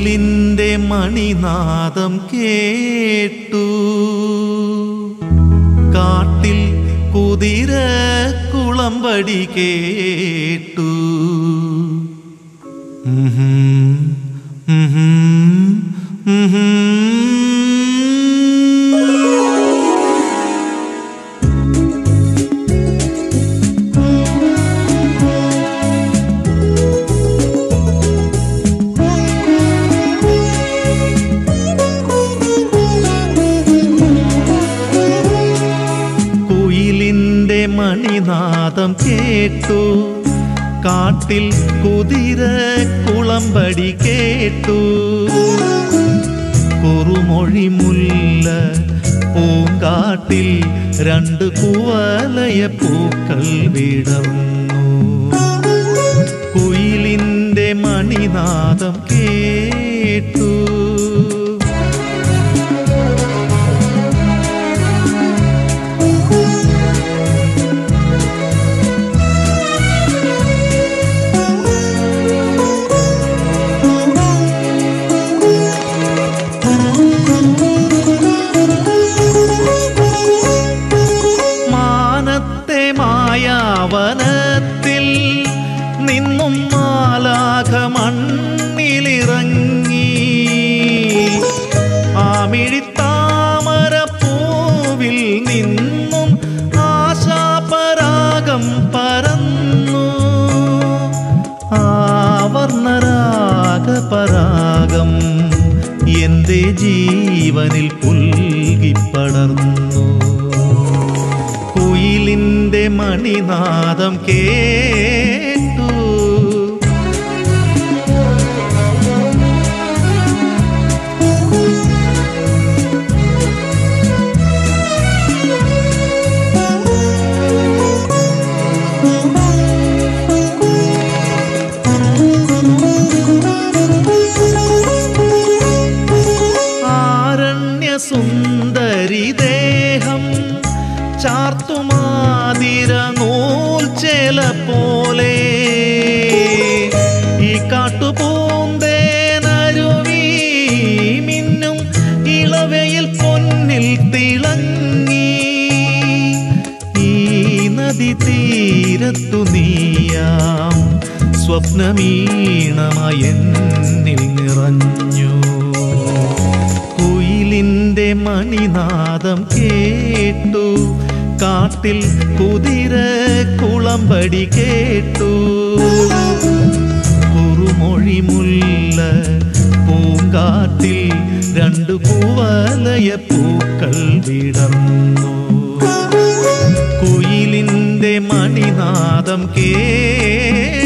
കുയിലിൻ്റെ മണിനാദം കേട്ടു കാട്ടിൽ കുതിര കുളമ്പടി കേട്ടു ഉഹും, ഉഹും, ഉഹും. കുയിലിൻ്റെ മണിനാദം കേട്ടു കാട്ടിൽ കുതിര കുളമ്പടി കേട്ടു കുറുമൊഴി മുല്ല പൂങ്കാട്ടിൽ രണ്ട് കുവലയ പൂക്കൾ വിടർന്നു കുയിലിൻ്റെ മണിനാദം കേട്ടു മാനത്തെ മായാവനത്തിൽ നിന്നും മാലാഖ മണ്ണിലിറങ്ങി ആമിഴിത്താമര പൂവിൽ നിന്നും ആശാപരാഗം പരന്നു ആവർണരാഗപരാഗം എൻ്റെ ജീവനിൽ പുൽകിപ്പടർന്നു കുയിലിൻ്റെ മണിനാദം കേട്ടു ആരണ്യസുന്ദരി ദേഹം ചാർത്തുമാതിര നൂൽ ചേല പോലെ ഈ കാട്ടുപൂന്തേനരുവി മിന്നും ഇളവയിൽ പൊന്നിൽ തിളങ്ങി ഈ നദി തീരത്തു നീയാം സ്വപ്നമീണമായി എന്നിൽ നിറഞ്ഞു കുയിലിൻ്റെ മണിനാദം കേട്ടു കാട്ടിൽ കുതിര കുളമ്പടി കേട്ടു കുറുമൊഴി മുല്ല പൂങ്കാട്ടിൽ രണ്ടു പൂവലയ പൂക്കൾ വിടർന്നു കുയിലിൻ്റെ മണിനാദം കേട്ടു